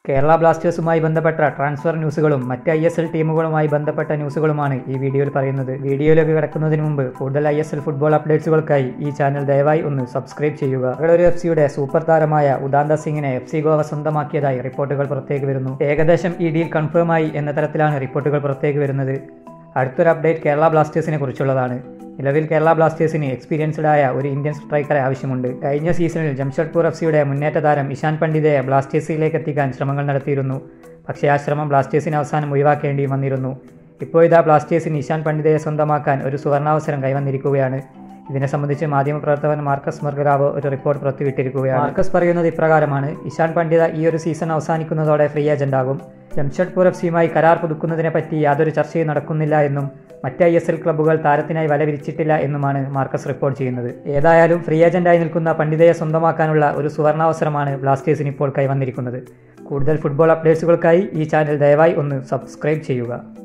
കേരള ബ്ലാസ്റ്റേഴ്സുമായി ബന്ധപ്പെട്ട ട്രാൻസ്ഫർ ന്യൂസുകളും മറ്റ് ഐ എസ് എൽ ടീമുകളുമായി ബന്ധപ്പെട്ട ന്യൂസുകളുമാണ് ഈ വീഡിയോയിൽ പറയുന്നത് വീഡിയോയിലേക്ക് കിടക്കുന്നതിന് മുമ്പ് കൂടുതൽ ഐ എസ് എൽ ഫുട്ബോൾ അപ്ഡേറ്റ്സുകൾക്കായി ഈ ചാനൽ ദയവായി ഒന്ന് സബ്സ്ക്രൈബ് ചെയ്യുക ബംഗളൂരു എഫ് സിയുടെ സൂപ്പർ താരമായ ഉദാന്ത സിംഗിനെ എഫ് സി ഗോവ സ്വന്തമാക്കിയതായി റിപ്പോർട്ടുകൾ പുറത്തേക്ക് വരുന്നു ഏകദേശം ഈ ഡീൽ കൺഫേമായി എന്ന തരത്തിലാണ് റിപ്പോർട്ടുകൾ പുറത്തേക്ക് വരുന്നത് അടുത്തൊരു അപ്ഡേറ്റ് കേരള ബ്ലാസ്റ്റേഴ്സിനെ കുറിച്ചുള്ളതാണ് നിലവിൽ കേരള ബ്ലാസ്റ്റേഴ്സിന് എക്സ്പീരിയൻസ്ഡ് ആയ ഒരു ഇന്ത്യൻ സ്ട്രൈക്കറെ ആവശ്യമുണ്ട് കഴിഞ്ഞ സീസണിൽ ജംഷഡ്പൂർ എഫ് സിയുടെ മുന്നേറ്റ താരം ഇഷാൻ പണ്ഡിതയെ ബ്ലാസ്റ്റേഴ്സിലേക്ക് എത്തിക്കാൻ ശ്രമങ്ങൾ നടത്തിയിരുന്നു പക്ഷേ ആ ശ്രമം ബ്ലാസ്റ്റേഴ്സിന് അവസാനം ഒഴിവാക്കേണ്ടി വന്നിരുന്നു ഇപ്പോൾ ഇതാ ബ്ലാസ്റ്റേഴ്സിന് ഇഷാൻ പണ്ഡിതയെ സ്വന്തമാക്കാൻ ഒരു സുവർണാവസരം കൈവന്നിരിക്കുകയാണ് ഇതിനെ സംബന്ധിച്ച് മാധ്യമപ്രവർത്തകൻ മാർക്കസ് മർഗരാവോ ഒരു റിപ്പോർട്ട് പുറത്തുവിട്ടിരിക്കുകയാണ് മാർക്കസ് പറയുന്നത് ഇപ്രകാരമാണ് ഇഷാൻ പണ്ഡിത ഈ ഒരു സീസൺ അവസാനിക്കുന്നതോടെ ഫ്രീ ഏജന്റ് ആകും ജംഷഡ്പൂർ എഫ് സിയുമായി കരാർ പുതുക്കുന്നതിനെ പറ്റി യാതൊരു ചർച്ചയും നടക്കുന്നില്ല എന്നും മറ്റ് ഐ എസ് എൽ ക്ലബ്ബുകൾ താരത്തിനായി വല വിരിച്ചിട്ടില്ല എന്നുമാണ് മാർക്കസ് റിപ്പോർട്ട് ചെയ്യുന്നത് ഏതായാലും ഫ്രീ ഏജന്റായി നിൽക്കുന്ന പണ്ഡിതയെ സ്വന്തമാക്കാനുള്ള ഒരു സുവർണാവസരമാണ് ബ്ലാസ്റ്റേഴ്സിന് ഇപ്പോൾ കൈവന്നിരിക്കുന്നത് കൂടുതൽ ഫുട്ബോൾ അപ്ഡേറ്റ്സുകൾക്കായി ഈ ചാനൽ ദയവായി ഒന്ന് സബ്സ്ക്രൈബ് ചെയ്യുക